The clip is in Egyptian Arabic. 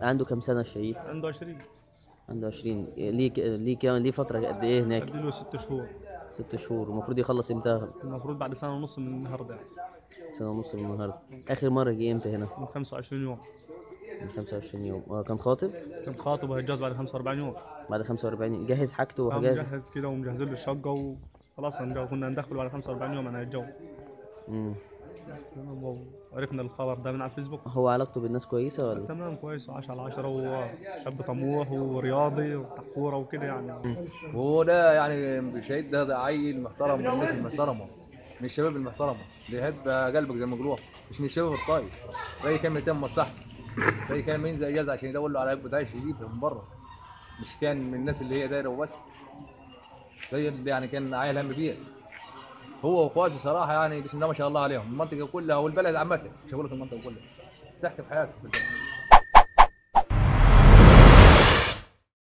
عنده كام سنة الشهيد؟ عنده 20 عنده 20 ليه ك- ليه كام ليه فترة قد ايه هناك؟ اديله ست شهور ست شهور المفروض يخلص امتى؟ المفروض بعد سنه ونص من النهارده يعني سنة ونص من النهاردة آخر مرة جه امتى هنا؟ من 25 يوم من 25 يوم آه، كان خاطب كان خاطب وهيتجوز بعد 45 يوم بعد 45 يوم جهز حاجته قام وجهز مجهز كده ومجهز له الشقه وخلاص هنجو- كنا هندخله بعد 45 يوم انا هيتجوز مم. وعرفنا الخبر ده من على الفيسبوك هو علاقته بالناس كويسة ولا؟ تمام كويس وعاش على عشرة وهو شاب طموح ورياضي وبتاع كورة وكده يعني وهو ده يعني شهيد ده, ده عيل محترم من الناس المحترمه من الشباب المحترمه بيحب قلبك زي ما بيقولوا مش من الشباب الطايش زي كان يتم مصلحته زي كان ينزل اجازه عشان يدور له على عيب بتاعش يجيبها من بره مش كان من الناس اللي هي دايره وبس زي اللي يعني كان عيل هم بيه هو واخواته صراحه يعني بسم الله ما شاء الله عليهم المنطقه كلها والبلد عامه مش هقول لك المنطقه كلها تحكي بحياته